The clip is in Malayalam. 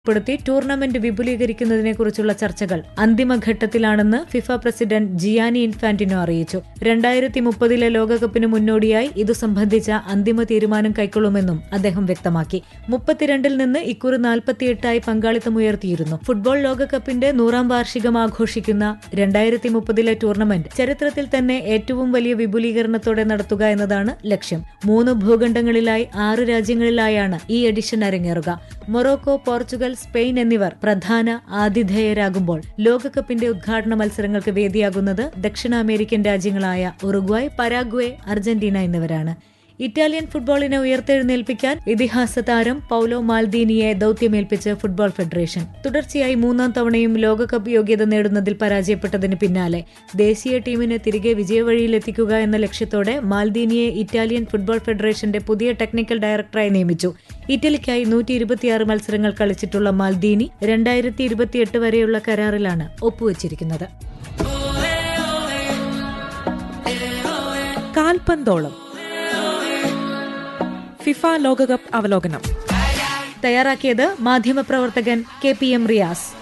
പ്പെടുത്തി ടൂർണമെന്റ് വിപുലീകരിക്കുന്നതിനെക്കുറിച്ചുള്ള ചർച്ചകൾ അന്തിമഘട്ടത്തിലാണെന്ന് ഫിഫ പ്രസിഡന്റ് ജിയാനി ഇൻഫാന്റിനോ അറിയിച്ചു രണ്ടായിരത്തി മുപ്പതിലെ ലോകകപ്പിന് മുന്നോടിയായി ഇതു സംബന്ധിച്ച അന്തിമ തീരുമാനം കൈക്കൊള്ളുമെന്നും അദ്ദേഹം വ്യക്തമാക്കി മുപ്പത്തിരണ്ടിൽ നിന്ന് ഇക്കുറി നാൽപ്പത്തിയെട്ടായി പങ്കാളിത്തമുയർത്തിയിരുന്നു ഫുട്ബോൾ ലോകകപ്പിന്റെ നൂറാം വാർഷികം ആഘോഷിക്കുന്ന രണ്ടായിരത്തി മുപ്പതിലെ ടൂർണമെന്റ് ചരിത്രത്തിൽ തന്നെ ഏറ്റവും വലിയ വിപുലീകരണത്തോടെ നടത്തുക എന്നതാണ് ലക്ഷ്യം മൂന്ന് ഭൂഖണ്ഡങ്ങളിലായി ആറ് രാജ്യങ്ങളിലായാണ് ഈ എഡിഷൻ അരങ്ങേറുക മൊറോക്കോ പോർച്ചുഗൽ സ്പെയിൻ എന്നിവർ പ്രധാന ആതിഥേയരാകുമ്പോൾ ലോകകപ്പിന്റെ ഉദ്ഘാടന മത്സരങ്ങൾക്ക് വേദിയാകുന്നത് ദക്ഷിണ അമേരിക്കൻ രാജ്യങ്ങളായ ഉറുഗ്വായ് പരാഗ്വേ അർജന്റീന എന്നിവരാണ് ഇറ്റാലിയൻ ഫുട്ബോളിനെ ഉയർത്തെഴുന്നേൽപ്പിക്കാൻ ഇതിഹാസ താരം പൌലോ മാൽദീനിയെ ദൌത്യമേൽപ്പിച്ച് ഫുട്ബോൾ ഫെഡറേഷൻ തുടർച്ചയായി മൂന്നാം തവണയും ലോകകപ്പ് യോഗ്യത നേടുന്നതിൽ പരാജയപ്പെട്ടതിന് പിന്നാലെ ദേശീയ ടീമിനെ തിരികെ വിജയവഴിയിലെത്തിക്കുക എന്ന ലക്ഷ്യത്തോടെ മാൽദീനിയെ ഇറ്റാലിയൻ ഫുട്ബോൾ ഫെഡറേഷന്റെ പുതിയ ടെക്നിക്കൽ ഡയറക്ടറായി നിയമിച്ചു ഇറ്റലിക്കായി നൂറ്റി ഇരുപത്തിയാറ് മത്സരങ്ങൾ കളിച്ചിട്ടുള്ള മാൽദീനി രണ്ടായിരത്തി ഇരുപത്തിയെട്ട് വരെയുള്ള കരാറിലാണ് ഒപ്പുവച്ചിരിക്കുന്നത് കാൽപന്തോളം ഫിഫ ലോകകപ്പ് അവലോകനം തയ്യാറാക്കിയത് മാധ്യമപ്രവർത്തകൻ കെ പി എം റിയാസ്